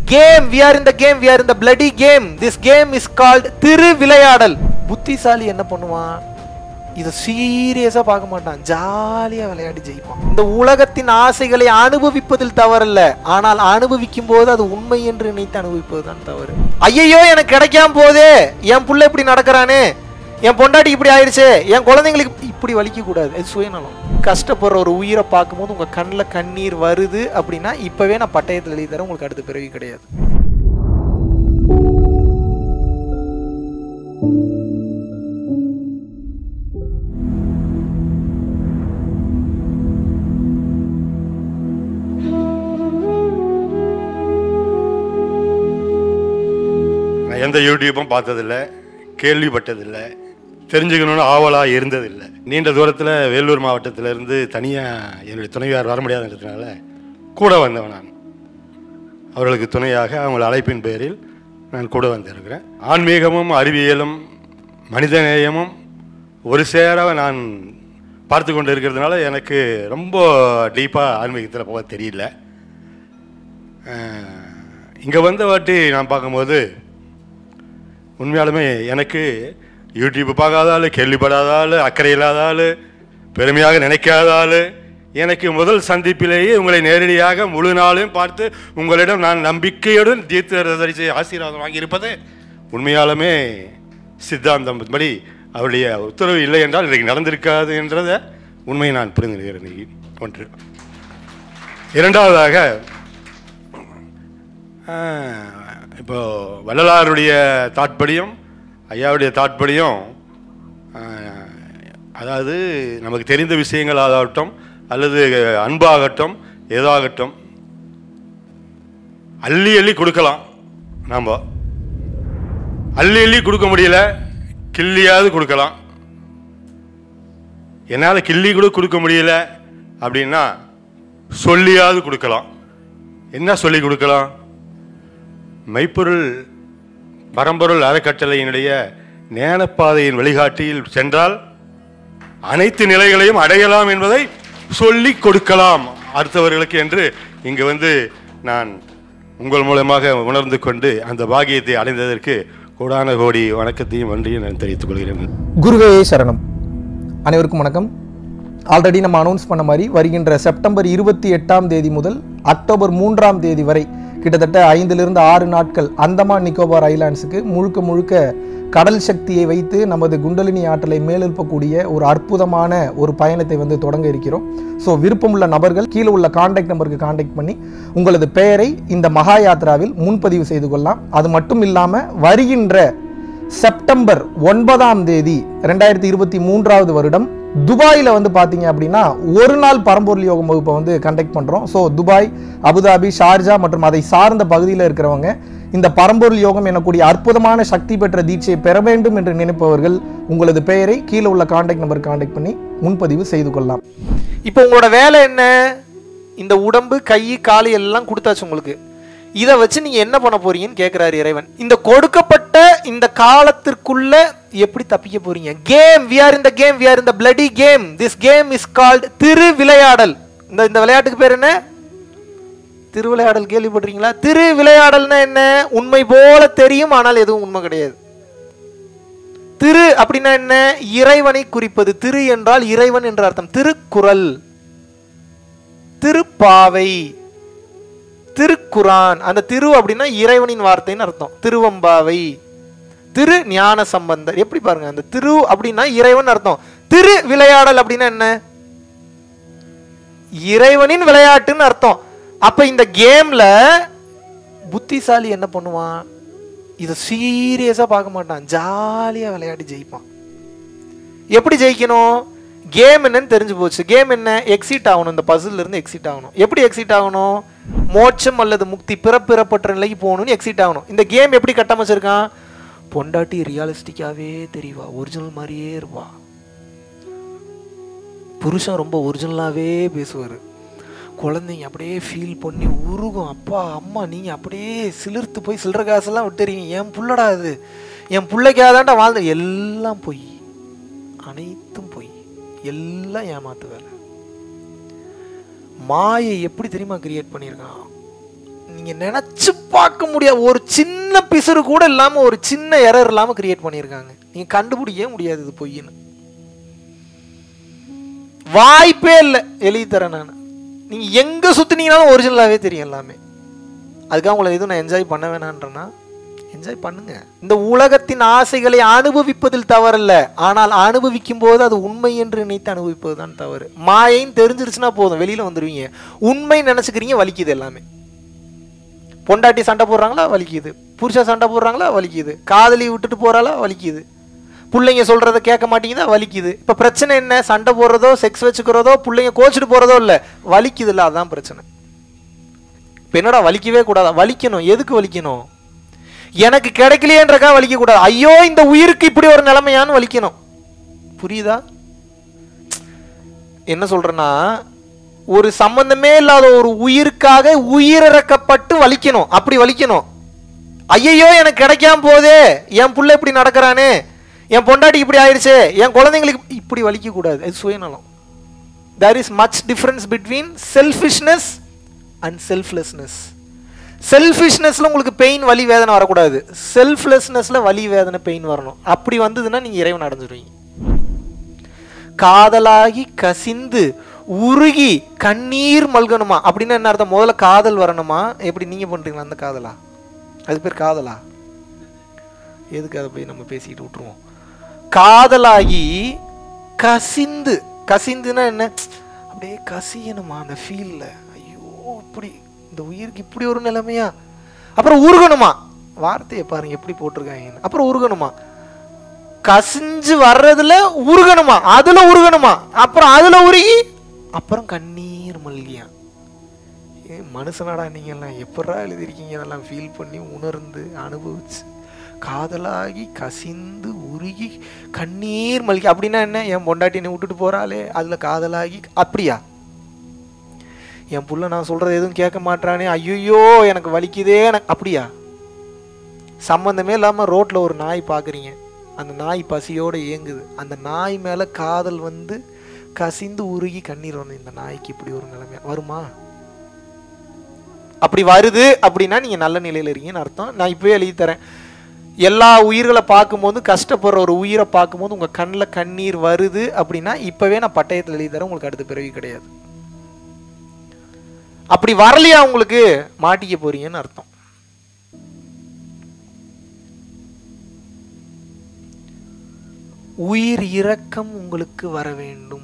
game we are in the game we are in the bloody game this game is called Thiruvilaiyadal புத்திசாலி என்ன பண்ணுவான் இதை சீரியஸா பார்க்க மாட்டான் ஜாலியா விளையாடி ஜெயிப்பான் இந்த உலகத்தின் ஆசைகளை அனுபவிப்பதில் தவறல்ல ஆனால் அனுபவிக்கும் போது அது உண்மை என்று நினைத்து அனுபவிப்பதுதான் தவறு ஐயையோ எனக்கு கிடைக்காம போதே என் புள்ள இப்படி நடக்கிறானே என் பொண்டாட்டி இப்படி ஆயிடுச்சு என் குழந்தைங்களுக்கு இப்படி வலிக்க கூடாது அது சுயநலம் கஷ்டப்படுற ஒரு உயிரை பார்க்கும்போது உங்க கண்ணில் கண்ணீர் வருது அப்படின்னா இப்பவே நான் பட்டயத்தில் எழுதி தரேன் உங்களுக்கு அடுத்த பிறவி கிடையாது நான் எந்த யூடியூப்பும் பார்த்ததில்ல கேள்விப்பட்டதில்லை தெரிஞ்சுக்கணும்னு ஆவலாக இருந்ததில்லை நீண்ட தூரத்தில் வேலூர் மாவட்டத்திலேருந்து தனியாக என்னுடைய துணைவியார் வர முடியாதுன்றதுனால கூட வந்தவன் நான் அவர்களுக்கு துணையாக அவங்கள அழைப்பின் பேரில் நான் கூட வந்திருக்கிறேன் ஆன்மீகமும் அறிவியலும் மனிதநேயமும் ஒரு சேர நான் பார்த்து கொண்டு இருக்கிறதுனால எனக்கு ரொம்ப டீப்பாக ஆன்மீகத்தில் போக தெரியல இங்கே வந்த வாட்டி நான் பார்க்கும்போது உண்மையாலுமே எனக்கு யூடியூப் பார்க்காத ஆள் கேள்விப்படாத ஆள் அக்கறை இல்லாத ஆள் பெருமையாக நினைக்காத ஆள் எனக்கு முதல் சந்திப்பிலேயே உங்களை நேரடியாக முழு நாளையும் பார்த்து உங்களிடம் நான் நம்பிக்கையுடன் தீர்த்த தரிசி ஆசீர்வாதம் வாங்கியிருப்பது உண்மையாலுமே சித்தாந்தம் படி அவருடைய உத்தரவு இல்லை என்றால் இன்றைக்கு நடந்திருக்காது என்றதை உண்மையை நான் புரிந்துகிறேன் ஒன்று இரண்டாவதாக ஆஹ், இப்போ வள்ளலாருடைய தாட்படியும் ஐயாவுடைய தாட்படியும் ஆஹ், அதாவது நமக்கு தெரிந்த விஷயங்கள் ஆகட்டும் அல்லது அன்பாகட்டும் ஏதாகட்டும் அள்ளி அள்ளி கொடுக்கலாம் நாம் அள்ளி அள்ளி கொடுக்க முடியல கிள்ளியாவது கொடுக்கலாம் என்னால் கிள்ளி கூட கொடுக்க முடியல அப்படின்னா சொல்லியாவது கொடுக்கலாம் என்ன சொல்லி கொடுக்கலாம் மெய்ப்பொருள் பரம்பொருள் அறக்கட்டளையினுடைய ஞானப்பாதையின் வழிகாட்டியில் சென்றால் அனைத்து நிலைகளையும் அடையலாம் என்பதை சொல்லி கொடுக்கலாம் அடுத்தவர்களுக்கு என்று இங்கு வந்து நான் உங்கள் மூலமாக உணர்ந்து கொண்டு அந்த பாக்கியத்தை அடைந்ததற்கு கோடான கோடி வணக்கத்தையும் நன்றியும் நான் தெரிவித்துக் கொள்கிறேன் குருவே சரணம் அனைவருக்கும் வணக்கம் ஆல்ரெடி நம்ம அனௌன்ஸ் பண்ண மாதிரி வருகின்ற செப்டம்பர் இருபத்தி எட்டாம் தேதி முதல் அக்டோபர் மூன்றாம் தேதி வரை கிட்டத்தட்ட ஐந்திலிருந்து ஆறு நாட்கள் அந்தமான் நிக்கோபார் ஐலாண்ட்ஸுக்கு முழுக்க முழுக்க கடல் சக்தியை வைத்து நமது குண்டலினி ஆற்றலை மேலெழுப்பக்கூடிய ஒரு அற்புதமான ஒரு பயணத்தை வந்து தொடங்க இருக்கிறோம் ஸோ விருப்பமுள்ள நபர்கள் கீழே உள்ள காண்டாக்ட் நம்பருக்கு காண்டாக்ட் பண்ணி உங்களது பெயரை இந்த மகா யாத்ராவில் முன்பதிவு செய்து கொள்ளலாம் அது மட்டும் இல்லாமல் வருகின்ற செப்டம்பர் ஒன்பதாம் தேதி ரெண்டாயிரத்தி இருபத்தி மூன்றாவது வருடம் துபாயில் வந்து பார்த்தீங்க அப்படின்னா ஒரு நாள் பரம்பொருள் யோகம் வகுப்பை வந்து கண்டக்ட் பண்ணுறோம் ஸோ துபாய் அபுதாபி ஷார்ஜா மற்றும் அதை சார்ந்த பகுதியில் இருக்கிறவங்க இந்த பரம்பொருள் யோகம் எனக்கூடிய அற்புதமான சக்தி பெற்ற தீட்சையை பெற வேண்டும் என்று நினைப்பவர்கள் உங்களது பெயரை கீழே உள்ள காண்டாக்ட் நம்பர் காண்டாக்ட் பண்ணி முன்பதிவு செய்து கொள்ளலாம் இப்போ உங்களோட வேலை என்ன இந்த உடம்பு கை காலு எல்லாம் கொடுத்தாச்சு உங்களுக்கு இதை வச்சு நீங்க என்ன பண்ண போறீங்கன்னு கேட்கிறாரு இறைவன் இந்த கொடுக்கப்பட்ட இந்த காலத்திற்குள்ள எப்படி தப்பிக்க போறீங்க game we are in the game we are in the bloody game this game is called Thiruvilaiyadal இந்த இந்த விளையாட்டுக்கு பேர் என்ன திருவிளையாடல் கேள்விப்பட்டிருக்கீங்களா திரு விளையாடல்னா என்ன உண்மை போல தெரியும் ஆனால் எதுவும் உண்மை கிடையாது திரு அப்படின்னா என்ன இறைவனை குறிப்பது திரு என்றால் இறைவன் என்ற அர்த்தம் திருக்குறள் திருப்பாவை திருக்குரான் அந்த திரு அப்படின்னா இறைவனின் வார்த்தைன்னு அர்த்தம் திருவம்பாவை திரு ஞான சம்பந்தர் எப்படி பாருங்க அந்த திரு அப்படின்னா இறைவன் அர்த்தம் திரு விளையாடல் அப்படின்னா என்ன இறைவனின் விளையாட்டுன்னு அர்த்தம் அப்ப இந்த கேம்ல புத்திசாலி என்ன பண்ணுவான் இதை சீரியஸா பார்க்க மாட்டான் ஜாலியா விளையாடி ஜெயிப்பான் எப்படி ஜெயிக்கணும் கேம் என்னன்னு தெரிஞ்சு போச்சு கேம் என்ன எக்ஸிட் ஆகணும் இந்த பசில் இருந்து எக்ஸிட் ஆகணும் எப்படி எக்ஸிட் ஆகணும் மோட்சம் அல்லது முக்தி பிறப்பிறப்பற்ற நிலைக்கு போகணும்னு எக்ஸிட் ஆகணும் இந்த கேம் எப்படி கட்டமைச்சிருக்கான் பொண்டாட்டி ரியாலிஸ்டிக்காவே தெரியவா ஒரிஜினல் மாதிரியே இருப்பா புருஷன் ரொம்ப ஒரிஜினலாகவே பேசுவார் குழந்தைங்க அப்படியே ஃபீல் பண்ணி உருகும் அப்பா அம்மா நீங்கள் அப்படியே சிலிர்த்து போய் சில்லற காசெல்லாம் விட்டுறீங்க என் புள்ளடா இது என் பிள்ளைக்காதாண்டா வாழ்ந்த எல்லாம் பொய் அனைத்தும் பொய் எல்லாம் ஏமாத்து வேலை மாயை எப்படி தெரியுமா கிரியேட் பண்ணியிருக்கான் நீங்க நினைச்சு பார்க்க முடியாது ஒரு சின்ன பிசுறு கூட இல்லாம ஒரு சின்ன எரர் இல்லாம கிரியேட் பண்ணியிருக்காங்க நீங்க கண்டுபிடிக்கவே முடியாது இது பொய்ன்னு வாய்ப்பே இல்லை எழுதி தரேன் நான் நீங்க எங்க சுத்துனீங்கனாலும் ஒரிஜினலாவே தெரியும் எல்லாமே அதுக்காக உங்களை எதுவும் நான் என்ஜாய் பண்ண வேணான்றேன்னா என்ஜாய் பண்ணுங்க இந்த உலகத்தின் ஆசைகளை அனுபவிப்பதில் தவறல்ல ஆனால் அனுபவிக்கும் போது அது உண்மை என்று நினைத்து அனுபவிப்பது தான் தவறு மாயைன்னு தெரிஞ்சிருச்சுன்னா போதும் வெளியில வந்துடுவீங்க உண்மை நினைச்சுக்கிறீங்க வலிக்குது எல்லாமே பொண்டாட்டி சண்டை போடுறாங்களா வலிக்குது புருஷன் சண்டை போடுறாங்களா வலிக்குது காதலி விட்டுட்டு போறாளா வலிக்குது பிள்ளைங்க சொல்றத கேட்க மாட்டேங்குதா வலிக்குது இப்ப பிரச்சனை என்ன சண்டை போடுறதோ செக்ஸ் வச்சுக்கிறதோ பிள்ளைங்க கோச்சிட்டு போறதோ இல்ல வலிக்குது இல்ல அதான் பிரச்சனை இப்ப என்னடா வலிக்கவே கூடாதா வலிக்கணும் எதுக்கு வலிக்கணும் எனக்கு கிடைக்கலையேன்றக்கா வலிக்க கூடாது ஐயோ இந்த உயிருக்கு இப்படி ஒரு நிலைமையான்னு வலிக்கணும் புரியுதா என்ன சொல்றேன்னா ஒரு சம்பந்தமே இல்லாத ஒரு உயிருக்காக உயிரிறக்கப்பட்டு வலிக்கணும் அப்படி வலிக்கணும் ஐயையோ எனக்கு கிடைக்காம போதே என் புள்ள இப்படி நடக்கிறானே என் பொண்டாட்டி இப்படி ஆயிடுச்சே என் குழந்தைங்களுக்கு இப்படி வலிக்க கூடாது அது சுயநலம் there is much difference between selfishness and selflessness செல்ஃபிஷ்னஸ்ல உங்களுக்கு பெயின் வலி வேதனை வரக்கூடாது செல்ஃப்லெஸ்னஸ்ல வலி வேதனை பெயின் வரணும் அப்படி வந்ததுன்னா நீங்க இறைவன் அடைஞ்சிருவீங்க காதலாகி கசிந்து உருகி கண்ணீர் மல்கணுமா அப்படின்னு என்ன அர்த்தம் முதல்ல காதல் வரணுமா எப்படி நீங்க பண்றீங்களா அந்த காதலா அது பேர் காதலா எதுக்கு அதை போய் நம்ம பேசிக்கிட்டு விட்டுருவோம் காதலாகி கசிந்து கசிந்துன்னா என்ன அப்படியே கசியணுமா அந்த ஃபீல்ல ஐயோ இப்படி இந்த உயிருக்கு இப்படி ஒரு நிலைமையா அப்புறம் உருகணுமா வார்த்தையை பாருங்க எப்படி போட்டிருக்காங்கன்னு அப்புறம் உருகணுமா கசிஞ்சு வர்றதுல உருகணுமா அதுல உருகணுமா அப்புறம் அதுல உருகி அப்புறம் கண்ணீர் மல்கியா ஏ மனுஷனாடா நீங்க எல்லாம் எப்படா எழுதிருக்கீங்க இதெல்லாம் ஃபீல் பண்ணி உணர்ந்து அனுபவிச்சு காதலாகி கசிந்து உருகி கண்ணீர் மல்கி அப்படின்னா என்ன என் பொண்டாட்டி என்னை விட்டுட்டு போறாளே அதுல காதலாகி அப்படியா என் புள்ள நான் சொல்றது எதுவும் கேட்க மாட்டானே ஐயோ எனக்கு வலிக்குதே எனக்கு அப்படியா சம்பந்தமே இல்லாம ரோட்ல ஒரு நாய் பாக்குறீங்க அந்த நாய் பசியோட ஏங்குது அந்த நாய் மேல காதல் வந்து கசிந்து உருகி கண்ணீர் வந்து இந்த நாய்க்கு இப்படி ஒரு நிலைமை வருமா அப்படி வருது அப்படின்னா நீங்க நல்ல நிலையில இருக்கீங்கன்னு அர்த்தம் நான் இப்பவே எழுதி தரேன் எல்லா உயிர்களை பார்க்கும்போது கஷ்டப்படுற ஒரு உயிரை பார்க்கும்போது உங்க கண்ணில் கண்ணீர் வருது அப்படின்னா இப்பவே நான் பட்டயத்தில் எழுதி தரேன் உங்களுக்கு அடுத்த பிறவி கிடையாது அப்படி வரலையா உங்களுக்கு மாட்டிக்க போறீங்கன்னு அர்த்தம் உயிர் இரக்கம் உங்களுக்கு வர வேண்டும்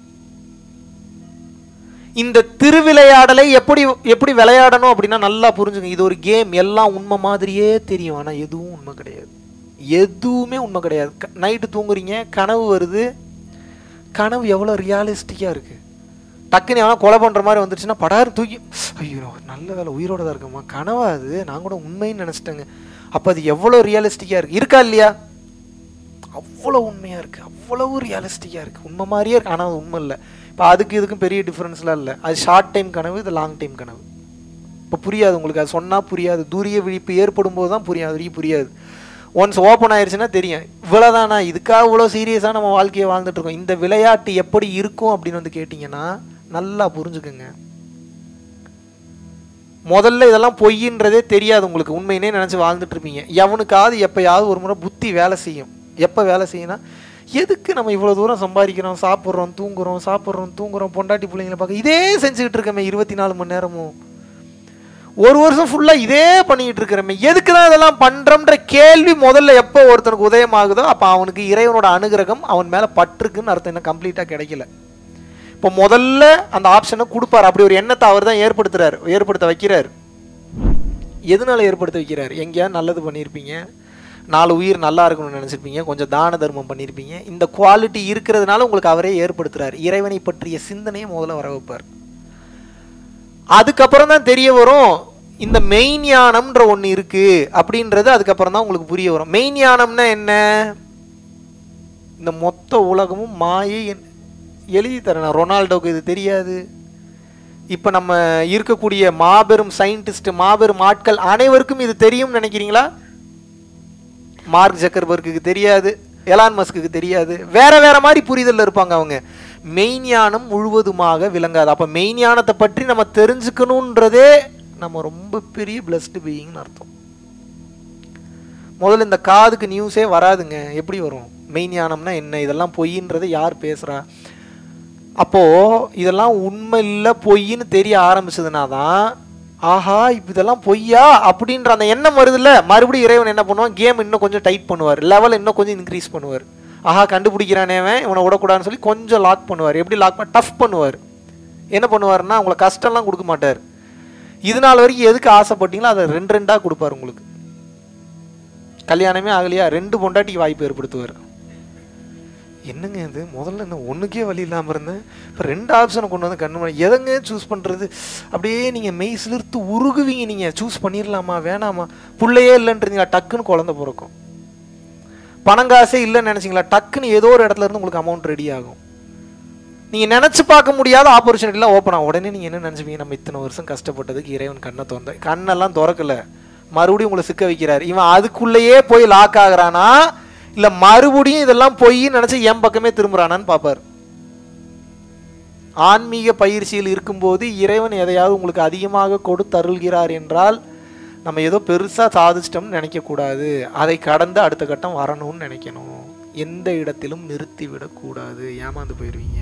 இந்த திருவிளையாடலை எப்படி எப்படி விளையாடணும் அப்படின்னா நல்லா புரிஞ்சுங்க இது ஒரு கேம் எல்லாம் உண்மை மாதிரியே தெரியும் ஆனா எதுவும் உண்மை கிடையாது எதுவுமே உண்மை கிடையாது நைட்டு தூங்குறீங்க கனவு வருது கனவு எவ்வளோ ரியாலிஸ்டிக்காக இருக்கு டக்குன்னு எவனா கொலை பண்ணுற மாதிரி வந்துருச்சுன்னா படாரு தூக்கி ஐயோ நல்ல வேலை உயிரோட தான் இருக்கம்மா கனவா அது நான் கூட உண்மைன்னு நினச்சிட்டேங்க அப்போ அது எவ்வளோ ரியலிஸ்டிக்காக இருக்கு இருக்கா இல்லையா அவ்வளோ உண்மையாக இருக்குது அவ்வளவு ரியலிஸ்டிக்காக இருக்குது உண்மை மாதிரியே இருக்கு ஆனால் அது உண்மை இல்லை இப்போ அதுக்கு இதுக்கும் பெரிய டிஃப்ரென்ஸ்லாம் இல்லை அது ஷார்ட் டைம் கனவு இது லாங் டைம் கனவு இப்போ புரியாது உங்களுக்கு அது சொன்னால் புரியாது தூரிய விழிப்பு ஏற்படும் போது தான் புரியும் அது வரைக்கும் புரியாது ஒன்ஸ் ஓப்பன் ஆயிடுச்சுன்னா தெரியும் இவ்வளோதானா இதுக்காக இவ்வளோ சீரியஸாக நம்ம வாழ்க்கையை வாழ்ந்துட்டு இருக்கோம் இந்த விளையாட்டு எப்படி இருக்கும் அப்படின்னு வந்து கேட்டிங்கன்னா நல்லா புரிஞ்சுக்குங்க முதல்ல இதெல்லாம் பொய்ன்றதே தெரியாது உங்களுக்கு உண்மையினே நினச்சி வாழ்ந்துட்டு இருப்பீங்க எவனுக்காவது எப்பயாவது ஒரு முறை புத்தி வேலை செய்யும் எப்போ வேலை செய்யணும் எதுக்கு நம்ம இவ்வளோ தூரம் சம்பாதிக்கிறோம் சாப்பிட்றோம் தூங்குறோம் சாப்பிட்றோம் தூங்குறோம் பொண்டாட்டி பிள்ளைங்களை பார்க்க இதே செஞ்சுக்கிட்டு இருக்கமே இருபத்தி நாலு மணி நேரமும் ஒரு வருஷம் ஃபுல்லாக இதே பண்ணிக்கிட்டு இருக்கிறமே எதுக்கு தான் இதெல்லாம் பண்ணுறோம்ன்ற கேள்வி முதல்ல எப்போ ஒருத்தனுக்கு உதயமாகுதோ அப்போ அவனுக்கு இறைவனோட அனுகிரகம் அவன் மேலே பற்றுக்குன்னு அர்த்தம் இன்னும் கம்ப்ளீட்டாக கிடைக்கல இப்போ முதல்ல அந்த ஆப்ஷனை கொடுப்பாரு அப்படி ஒரு எண்ணத்தை அவர் தான் ஏற்படுத்துறாரு ஏற்படுத்த வைக்கிறார் எதனால ஏற்படுத்த வைக்கிறார் எங்கேயா நல்லது பண்ணியிருப்பீங்க நாலு உயிர் நல்லா இருக்கணும்னு நினச்சிருப்பீங்க கொஞ்சம் தான தர்மம் பண்ணியிருப்பீங்க இந்த குவாலிட்டி இருக்கிறதுனால உங்களுக்கு அவரே ஏற்படுத்துறாரு இறைவனை பற்றிய சிந்தனையை முதல்ல வர வைப்பார் அதுக்கப்புறம் தான் தெரிய வரும் இந்த மெயின் ஞானம்ன்ற ஒன்று இருக்கு அப்படின்றது அதுக்கப்புறம் தான் உங்களுக்கு புரிய வரும் மெயின் ஞானம்னா என்ன இந்த மொத்த உலகமும் மாயை என்- எழுதி தரேன் நான் ரொனால்டோக்கு இது தெரியாது இப்போ நம்ம இருக்கக்கூடிய மாபெரும் சயின்டிஸ்ட் மாபெரும் ஆட்கள் அனைவருக்கும் இது தெரியும்னு நினைக்கிறீங்களா மார்க் ஜக்கர்பர்க்கு தெரியாது எலான் மஸ்க்கு தெரியாது வேற வேற மாதிரி புரிதல்ல இருப்பாங்க அவங்க மெய்ஞானம் முழுவதுமாக விளங்காது அப்ப மெய்ஞானத்தை பற்றி நம்ம தெரிஞ்சுக்கணுன்றதே நம்ம ரொம்ப பெரிய பிளஸ்டு பீயிங்னு அர்த்தம் முதல்ல இந்த காதுக்கு நியூஸே வராதுங்க எப்படி வரும் மெயின் ஞானம்னா என்ன இதெல்லாம் பொய்ன்றதை யார் பேசுகிறா அப்போது இதெல்லாம் உண்மை இல்லை பொய்ன்னு தெரிய ஆரம்பிச்சதுனா தான் ஆஹா இப்போ இதெல்லாம் பொய்யா அப்படின்ற அந்த எண்ணம் வருதுல்ல மறுபடியும் இறைவன் என்ன பண்ணுவான் கேம் இன்னும் கொஞ்சம் டைட் பண்ணுவார் லெவல் இன்னும் கொஞ்சம் இன்க்ரீஸ் பண்ணுவார் ஆஹா கண்டுபிடிக்கிறானேவன் இவனை விடக்கூடாதுன்னு சொல்லி கொஞ்சம் லாக் பண்ணுவார் எப்படி லாக் பண்ண டஃப் பண்ணுவார் என்ன பண்ணுவாருன்னா உங்களை கஷ்டம்லாம் கொடுக்க மாட்டார் இது நாள் வரைக்கும் எதுக்கு ஆசைப்பட்டீங்களோ அதை ரெண்டு ரெண்டாக கொடுப்பார் உங்களுக்கு கல்யாணமே ஆகலையா ரெண்டு பொண்டாட்டிக்கு வாய்ப்பு ஏற்படுத்துவார் என்னங்க இது முதல்ல என்ன ஒன்றுக்கே வழி இல்லாமல் இருந்தேன் இப்போ ரெண்டு ஆப்ஷனை கொண்டு வந்து கண்ணு முன்னாடி எதங்க சூஸ் பண்ணுறது அப்படியே நீங்கள் மெய் சிலிர்த்து உருகுவீங்க நீங்கள் சூஸ் பண்ணிடலாமா வேணாமா புள்ளையே இல்லைன்றீங்களா டக்குன்னு குழந்த பிறக்கும் பணங்காசே இல்லைன்னு நினச்சிங்களா டக்குன்னு ஏதோ ஒரு இடத்துல இருந்து உங்களுக்கு அமௌண்ட் ரெடி ஆகும் நீங்கள் நினச்சி பார்க்க முடியாத ஆப்பர்ச்சுனிட்டிலாம் ஓப்பன் ஆகும் உடனே நீங்கள் என்ன நினச்சிப்பீங்க நம்ம இத்தனை வருஷம் கஷ்டப்பட்டதுக்கு இறைவன் கண்ணை திறந்த கண்ணெல்லாம் திறக்கல மறுபடியும் உங்களை சிக்க வைக்கிறார் இவன் அதுக்குள்ளேயே போய் லாக் ஆகுறானா இல்லை மறுபடியும் இதெல்லாம் பொய்ன்னு நினச்சி என் பக்கமே திரும்புறானான்னு பார்ப்பார் ஆன்மீக பயிற்சியில் இருக்கும்போது இறைவன் எதையாவது உங்களுக்கு அதிகமாக கொடுத்தருள்கிறார் என்றால் நம்ம ஏதோ பெருசாக சாதிச்சிட்டோம்னு நினைக்கக்கூடாது அதை கடந்து அடுத்த கட்டம் வரணும்னு நினைக்கணும் எந்த இடத்திலும் நிறுத்தி விடக்கூடாது ஏமாந்து போயிடுவீங்க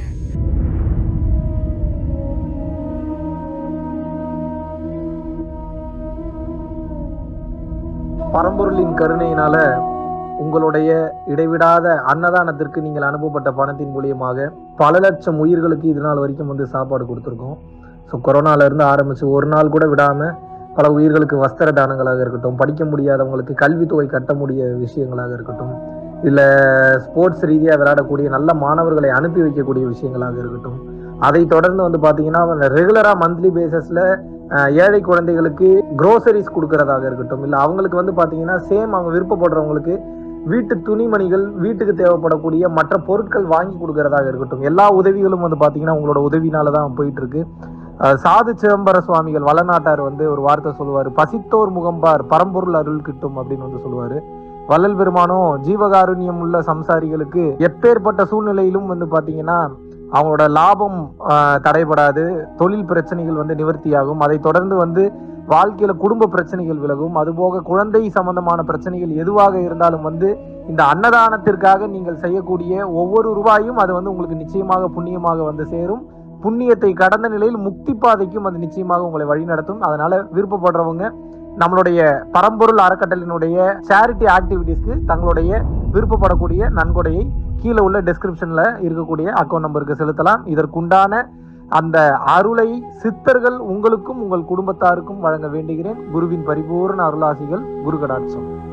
பரம்பொருளின் கருணையினால உங்களுடைய இடைவிடாத அன்னதானத்திற்கு நீங்கள் அனுப்பப்பட்ட பணத்தின் மூலியமாக பல லட்சம் உயிர்களுக்கு இது நாள் வரைக்கும் வந்து சாப்பாடு கொடுத்துருக்கோம் ஸோ கொரோனால இருந்து ஆரம்பிச்சு ஒரு நாள் கூட விடாம பல உயிர்களுக்கு வஸ்திர தானங்களாக இருக்கட்டும் படிக்க முடியாதவங்களுக்கு கல்வித்தொகை கட்ட முடிய விஷயங்களாக இருக்கட்டும் இல்லை ஸ்போர்ட்ஸ் ரீதியாக விளையாடக்கூடிய நல்ல மாணவர்களை அனுப்பி வைக்கக்கூடிய விஷயங்களாக இருக்கட்டும் அதை தொடர்ந்து வந்து பார்த்தீங்கன்னா ரெகுலராக மந்த்லி பேசிஸில் ஏழை குழந்தைகளுக்கு க்ரோசரிஸ் கொடுக்கறதாக இருக்கட்டும் இல்லை அவங்களுக்கு வந்து பார்த்தீங்கன்னா சேம் அவங்க விருப்பப்படுறவங்களுக்கு வீட்டு துணிமணிகள் வீட்டுக்கு தேவைப்படக்கூடிய மற்ற பொருட்கள் வாங்கி கொடுக்கறதாக இருக்கட்டும் எல்லா உதவிகளும் வந்து பார்த்தீங்கன்னா உங்களோட உதவினால தான் போயிட்டு இருக்கு அஹ் சாது சிதம்பர சுவாமிகள் வளநாட்டார் வந்து ஒரு வார்த்தை சொல்லுவார் பசித்தோர் முகம்பார் பரம்பொருள் அருள் கிட்டும் அப்படின்னு வந்து சொல்லுவாரு வள்ளல் பெருமானும் ஜீவகாருண்யம் உள்ள சம்சாரிகளுக்கு எப்பேற்பட்ட சூழ்நிலையிலும் வந்து பாத்தீங்கன்னா அவங்களோட லாபம் ஆஹ், தடைபடாது தொழில் பிரச்சனைகள் வந்து நிவர்த்தியாகும் அதை தொடர்ந்து வந்து வாழ்க்கையில குடும்ப பிரச்சனைகள் விலகும் அதுபோக குழந்தை சம்பந்தமான பிரச்சனைகள் எதுவாக இருந்தாலும் வந்து இந்த அன்னதானத்திற்காக நீங்கள் செய்யக்கூடிய ஒவ்வொரு ரூபாயும் அது வந்து உங்களுக்கு நிச்சயமாக புண்ணியமாக வந்து சேரும் புண்ணியத்தை கடந்த நிலையில் முக்தி பாதைக்கும் அது நிச்சயமாக உங்களை வழிநடத்தும் அதனால விருப்பப்படுறவங்க நம்மளுடைய பரம்பொருள் அறக்கட்டளினுடைய சேரிட்டி ஆக்டிவிட்டீஸ்க்கு தங்களுடைய விருப்பப்படக்கூடிய நன்கொடையை கீழே உள்ள டெஸ்கிரிப்ஷன்ல இருக்கக்கூடிய அக்கௌண்ட் நம்பருக்கு செலுத்தலாம் இதற்குண்டான அந்த அருளை சித்தர்கள் உங்களுக்கும் உங்கள் குடும்பத்தாருக்கும் வழங்க வேண்டுகிறேன் குருவின் பரிபூர்ண அருளாசிகள் குரு கடாட்சம்